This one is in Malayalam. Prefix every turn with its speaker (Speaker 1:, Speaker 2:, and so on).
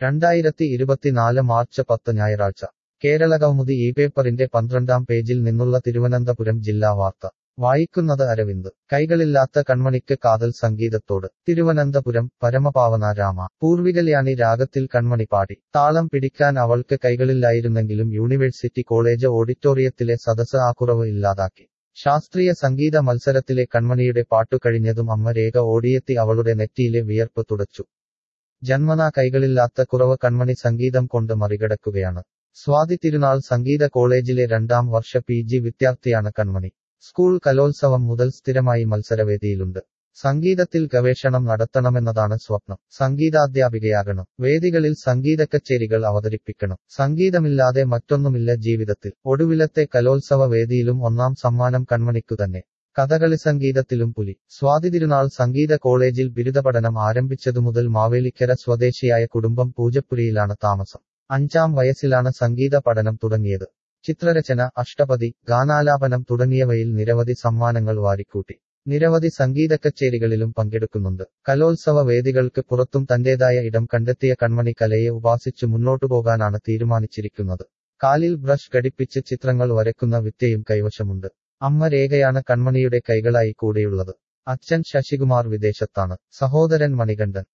Speaker 1: രണ്ടായിരത്തി ഇരുപത്തിനാല് മാർച്ച് പത്ത് ഞായറാഴ്ച കേരളകൗമുദി ഈ പേപ്പറിന്റെ പന്ത്രണ്ടാം പേജിൽ നിന്നുള്ള തിരുവനന്തപുരം ജില്ലാ വാർത്ത വായിക്കുന്നത് അരവിന്ദ് കൈകളില്ലാത്ത കൺമണിക്ക് കാതൽ സംഗീതത്തോട് തിരുവനന്തപുരം പരമപാവന രാമ പൂർവികല്യാണി രാഗത്തിൽ കൺമണി പാടി താളം പിടിക്കാൻ അവൾക്ക് കൈകളില്ലായിരുന്നെങ്കിലും യൂണിവേഴ്സിറ്റി കോളേജ് ഓഡിറ്റോറിയത്തിലെ സദസ് ആ കുറവ് ഇല്ലാതാക്കി ശാസ്ത്രീയ സംഗീത മത്സരത്തിലെ കൺമണിയുടെ പാട്ടു കഴിഞ്ഞതും അമ്മ രേഖ ഓടിയെത്തി അവളുടെ നെറ്റിയിലെ വിയർപ്പ് തുടച്ചു ജന്മനാ കൈകളില്ലാത്ത കുറവ് കൺമണി സംഗീതം കൊണ്ട് മറികടക്കുകയാണ് സ്വാതി തിരുനാൾ സംഗീത കോളേജിലെ രണ്ടാം വർഷ പി ജി വിദ്യാർത്ഥിയാണ് കൺമണി സ്കൂൾ കലോത്സവം മുതൽ സ്ഥിരമായി മത്സരവേദിയിലുണ്ട് സംഗീതത്തിൽ ഗവേഷണം നടത്തണമെന്നതാണ് സ്വപ്നം സംഗീതാധ്യാപികയാകണം വേദികളിൽ സംഗീത കച്ചേരികൾ അവതരിപ്പിക്കണം സംഗീതമില്ലാതെ മറ്റൊന്നുമില്ല ജീവിതത്തിൽ ഒടുവിലത്തെ കലോത്സവ വേദിയിലും ഒന്നാം സമ്മാനം കൺമണിക്കു തന്നെ കഥകളി സംഗീതത്തിലും പുലി സ്വാതി തിരുനാൾ സംഗീത കോളേജിൽ ബിരുദപഠനം ആരംഭിച്ചതു മുതൽ മാവേലിക്കര സ്വദേശിയായ കുടുംബം പൂജപ്പുരിയിലാണ് താമസം അഞ്ചാം വയസ്സിലാണ് സംഗീത പഠനം തുടങ്ങിയത് ചിത്രരചന അഷ്ടപതി ഗാനാലാപനം തുടങ്ങിയവയിൽ നിരവധി സമ്മാനങ്ങൾ വാരിക്കൂട്ടി നിരവധി സംഗീത കച്ചേരികളിലും പങ്കെടുക്കുന്നുണ്ട് കലോത്സവ വേദികൾക്ക് പുറത്തും തന്റേതായ ഇടം കണ്ടെത്തിയ കൺമണി കലയെ ഉപാസിച്ചു മുന്നോട്ടു പോകാനാണ് തീരുമാനിച്ചിരിക്കുന്നത് കാലിൽ ബ്രഷ് ഘടിപ്പിച്ച് ചിത്രങ്ങൾ വരയ്ക്കുന്ന വിദ്യയും കൈവശമുണ്ട് അമ്മ രേഖയാണ് കൺമണിയുടെ കൈകളായി കൂടെയുള്ളത് അച്ഛൻ ശശികുമാർ വിദേശത്താണ് സഹോദരൻ മണികണ്ഠൻ